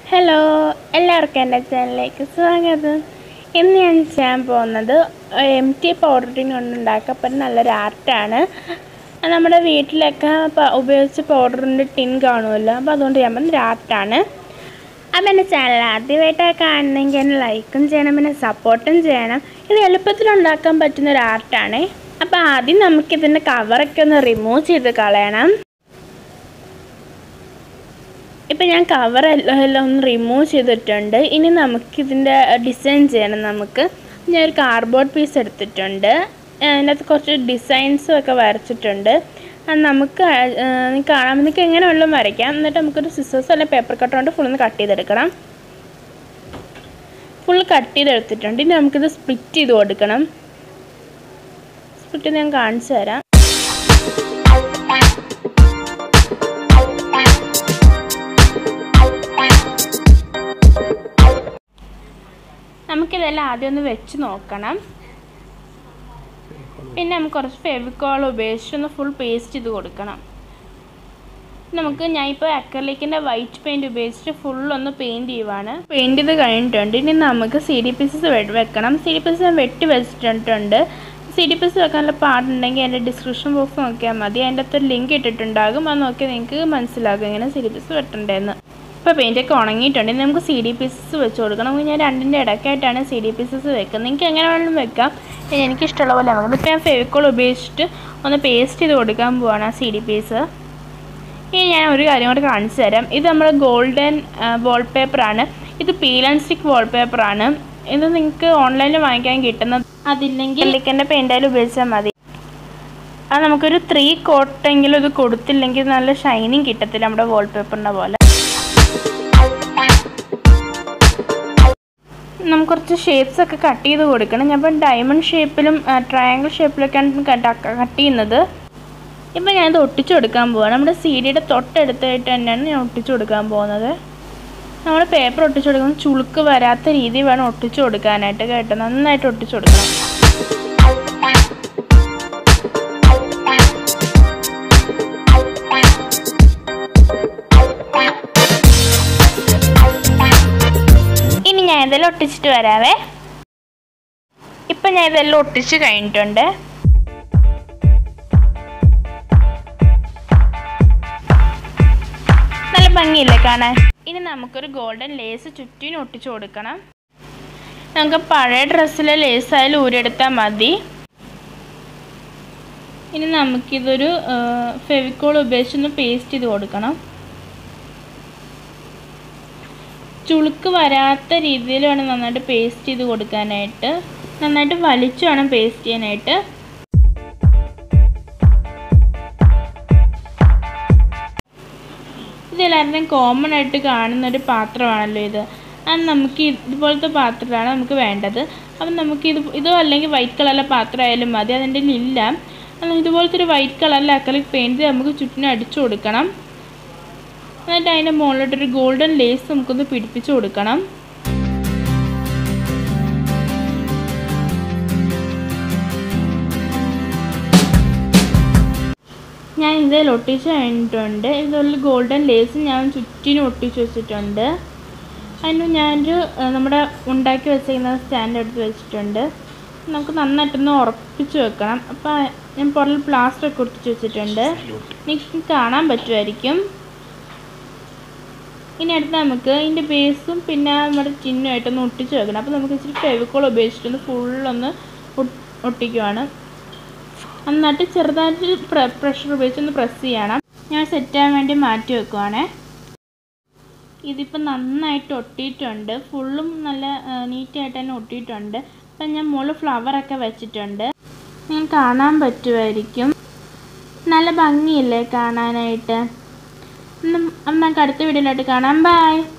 hello എല്ലാവർക്കും എൻ്റെ ചാനലിലേക്ക് സ്വാഗതം ഇന്ന് ഞാൻ ചെയ്യാൻ പോകുന്നത് എം ടി പൗഡറിങ് കൊണ്ടുണ്ടാക്കപ്പെടുന്ന നല്ലൊരു ആർട്ടാണ് അത് നമ്മുടെ വീട്ടിലൊക്കെ പ- ഉപയോഗിച്ച് പൗഡറിൻ്റെ ടിൻ കാണുമല്ലോ അപ്പോൾ അതുകൊണ്ട് ഞാൻ പറഞ്ഞ ഒരു ആർട്ടാണ് അപ്പം എൻ്റെ ചാനൽ ആദ്യമായിട്ടാണ് കാണണമെങ്കിൽ എന്നെ ലൈക്കും ചെയ്യണം പിന്നെ സപ്പോർട്ടും ചെയ്യണം ഇത് എളുപ്പത്തിൽ ഉണ്ടാക്കാൻ പറ്റുന്ന ഒരു ആർട്ടാണ് അപ്പോൾ ആദ്യം നമുക്കിതിൻ്റെ കവറൊക്കെ ഒന്ന് റിമൂവ് ചെയ്ത് കളയണം ഇപ്പം ഞാൻ കവർ എല്ലാം എല്ലാം ഒന്ന് റിമൂവ് ചെയ്തിട്ടുണ്ട് ഇനി നമുക്കിതിൻ്റെ ഡിസൈൻ ചെയ്യണം നമുക്ക് ഞാൻ ഒരു കാർഡ്ബോർഡ് പീസ് എടുത്തിട്ടുണ്ട് അതിനകത്ത് കുറച്ച് ഡിസൈൻസും ഒക്കെ വരച്ചിട്ടുണ്ട് അത് നമുക്ക് നിങ്ങൾക്ക് കാണാൻ നിങ്ങൾക്ക് എങ്ങനെ വേണമെങ്കിലും വരയ്ക്കാം എന്നിട്ട് നമുക്കൊരു സിസേഴ്സ് അല്ലെങ്കിൽ പേപ്പർ കട്ടർ കൊണ്ട് ഫുൾ ഒന്ന് കട്ട് ചെയ്തെടുക്കണം ഫുൾ കട്ട് ചെയ്തെടുത്തിട്ടുണ്ട് ഇനി നമുക്കിത് സ്പ്ലിറ്റ് ചെയ്ത് കൊടുക്കണം സ്പ്ലിറ്റ് ഞാൻ കാണിച്ചു തരാം നമുക്കിതെല്ലാം ആദ്യം ഒന്ന് വെച്ച് നോക്കണം പിന്നെ നമുക്ക് കുറച്ച് ഫെവിക്കോൾ ഉപയോഗിച്ച് ഒന്ന് ഫുൾ പേസ്റ്റ് ചെയ്ത് കൊടുക്കണം നമുക്ക് ഞാൻ ഇപ്പോൾ അക്രലിക്കിൻ്റെ വൈറ്റ് പെയിൻറ് ഉപയോഗിച്ചിട്ട് ഫുൾ ഒന്ന് പെയിൻറ് ചെയ്യുവാണ് പെയിൻറ് ചെയ്ത് കഴിഞ്ഞിട്ടുണ്ട് ഇനി നമുക്ക് സി ഡി പീസസ് വെക്കണം സി ഡി പീസസ് ഞാൻ വെട്ടി വെച്ചിട്ടുണ്ട് സി ഡി പീസ് വെക്കാനുള്ള പാടുണ്ടെങ്കിൽ എൻ്റെ ഡിസ്ക്രിപ്ഷൻ ബോക്സ് നോക്കിയാൽ മതി അതിൻ്റെ അകത്ത് ഒരു ലിങ്ക് ഇട്ടിട്ടുണ്ടാകും അത് നോക്കിയാൽ നിങ്ങൾക്ക് മനസ്സിലാകും എങ്ങനെ സി ഡി പീസ് വെട്ടണ്ടേന്ന് ഇപ്പോൾ പെയിൻ്റൊക്കെ ഉണങ്ങിയിട്ടുണ്ട് ഇനി നമുക്ക് സി ഡി പീസസ് വെച്ച് കൊടുക്കണം നമുക്ക് ഞാൻ രണ്ടിൻ്റെ ഇടയ്ക്കായിട്ടാണ് സി ഡി പീസസ് വെക്കുന്നത് നിങ്ങൾക്ക് എങ്ങനെ വേണമെങ്കിലും വെക്കാം ഇനി എനിക്കിഷ്ടമുള്ള പോലെ നമുക്ക് ഇപ്പോൾ ഞാൻ ഫെവിക്കോൾ ഉപയോഗിച്ചിട്ട് ഒന്ന് പേസ്റ്റ് ചെയ്ത് കൊടുക്കാൻ പോവാണ് ആ സി ഡി പീസ് ഇനി ഞാൻ ഒരു കാര്യം കൂടി കാണിച്ചു തരാം ഇത് നമ്മുടെ ഗോൾഡൻ വാൾപേപ്പറാണ് ഇത് പീൽ ആൻഡ് സ്റ്റിക്ക് വാൾപേപ്പറാണ് ഇത് നിങ്ങൾക്ക് ഓൺലൈനിൽ വാങ്ങിക്കാൻ കിട്ടുന്നത് അതില്ലെങ്കിൽ ലിക്കൻ്റെ പെയിൻ്റായാലും ഉപയോഗിച്ചാൽ മതി അത് നമുക്കൊരു ത്രീ കോട്ടെങ്കിലും ഇത് കൊടുത്തില്ലെങ്കിൽ ഇത് നല്ല ഷൈനിങ് കിട്ടത്തില്ല നമ്മുടെ വാൾപേപ്പറിൻ്റെ പോലെ നമുക്ക് കുറച്ച് ഷേപ്സ് ഒക്കെ കട്ട് ചെയ്ത് കൊടുക്കണം ഞാൻ ഇപ്പം ഡയമണ്ട് ഷേപ്പിലും ട്രയാങ്കിൾ ഷേപ്പിലൊക്കെയാണ് കട്ട് ചെയ്യുന്നത് ഇപ്പം ഞാനിത് ഒട്ടിച്ചു കൊടുക്കാൻ പോവാണ് നമ്മുടെ സി ഡിയുടെ തൊട്ടടുത്തായിട്ട് തന്നെയാണ് ഞാൻ ഒട്ടിച്ചു കൊടുക്കാൻ പോകുന്നത് നമ്മൾ പേപ്പർ ഒട്ടിച്ചു കൊടുക്കുമ്പോൾ ചുളുക്ക് വരാത്ത രീതിയിൽ വേണം ഒട്ടിച്ചു കൊടുക്കാനായിട്ട് കേട്ടോ നന്നായിട്ട് ഒട്ടിച്ചു കൊടുക്കണം ഇനി ഞാൻ ഇതെല്ലാം ഒട്ടിച്ചിട്ട് വരാവേ ഇപ്പം ഞാൻ ഇതെല്ലാം ഒട്ടിച്ച് കഴിഞ്ഞിട്ടുണ്ട് നല്ല ഭംഗിയില്ലേ കാണാൻ ഇനി നമുക്കൊരു ഗോൾഡൻ ലേസ് ചുറ്റിനും ഒട്ടിച്ചു കൊടുക്കണം നമുക്ക് പഴയ ഡ്രസ്സിലെ ലേസ് ആയാലും ഊരെടുത്താൽ മതി ഇനി നമുക്കിതൊരു ഫെവിക്കോൾ ഉപയോഗിച്ചൊന്ന് പേസ്റ്റ് ചെയ്ത് കൊടുക്കണം ചുളുക്ക് വരാത്ത രീതിയിൽ വേണം നന്നായിട്ട് പേസ്റ്റ് ചെയ്ത് കൊടുക്കാനായിട്ട് നന്നായിട്ട് വലിച്ചു വേണം പേസ്റ്റ് ചെയ്യാനായിട്ട് ഇതെല്ലാവരുടെയും കോമൺ ആയിട്ട് കാണുന്ന ഒരു പാത്രമാണല്ലോ ഇത് അത് നമുക്ക് ഇതുപോലത്തെ പാത്രമാണ് നമുക്ക് വേണ്ടത് അപ്പം നമുക്ക് ഇത് ഇതോ അല്ലെങ്കിൽ വൈറ്റ് കളറിലെ പാത്രം ആയാലും മതി അതിൻ്റെ ഇല്ല ഇതുപോലത്തെ ഒരു വൈറ്റ് കളറിലെ അക്രലിക് പെയിൻറ്റ് നമുക്ക് ചുറ്റിനും അടിച്ചു കൊടുക്കണം എന്നിട്ട് അതിൻ്റെ മുകളിലോട്ടൊരു ഗോൾഡൻ ലേസ് നമുക്കൊന്ന് പിടിപ്പിച്ച് കൊടുക്കണം ഞാൻ ഇതിൽ ഒട്ടിച്ച് കഴിഞ്ഞിട്ടുണ്ട് ഇതുള്ള ഗോൾഡൻ ലേസ് ഞാൻ ചുറ്റിനും ഒട്ടിച്ച് വെച്ചിട്ടുണ്ട് അതിന് ഞാനൊരു നമ്മുടെ ഉണ്ടാക്കി വെച്ചിരിക്കുന്ന സ്റ്റാൻഡ് എടുത്ത് വെച്ചിട്ടുണ്ട് നമുക്ക് നന്നായിട്ടൊന്ന് ഉറപ്പിച്ച് വെക്കണം അപ്പോൾ ഞാൻ പുറകിൽ പ്ലാസ്റ്റർ ഒക്കെ ഒട്ടിച്ച് വെച്ചിട്ടുണ്ട് നിങ്ങൾക്ക് കാണാൻ പറ്റുമായിരിക്കും ഇനി അടുത്ത് നമുക്ക് ഇതിൻ്റെ ബേസും പിന്നെ നമ്മുടെ ചിഹ്നമായിട്ടൊന്ന് ഒട്ടിച്ച് വെക്കണം അപ്പോൾ നമുക്ക് ഇച്ചിരി ഫെവിക്കോൾ ഉപയോഗിച്ചിട്ടൊന്ന് ഫുള്ളൊന്ന് ഒട്ടിക്കുവാണ് നന്നായിട്ട് ചെറുതായിട്ട് പ്രഷർ ഉപയോഗിച്ചൊന്ന് പ്രസ് ചെയ്യണം ഞാൻ സെറ്റ് ആവാൻ വേണ്ടി മാറ്റി വെക്കുവാണേ ഇതിപ്പോൾ നന്നായിട്ട് ഒട്ടിയിട്ടുണ്ട് ഫുള്ളും നല്ല നീറ്റായിട്ട് തന്നെ ഒട്ടിയിട്ടുണ്ട് അപ്പം ഞാൻ മുകളിൽ ഫ്ലവറൊക്കെ വെച്ചിട്ടുണ്ട് ഞാൻ കാണാൻ പറ്റുമായിരിക്കും നല്ല ഭംഗിയില്ലേ കാണാനായിട്ട് അപ്പം നമുക്ക് അടുത്ത വീഡിയോയിലായിട്ട് കാണാം ബൈ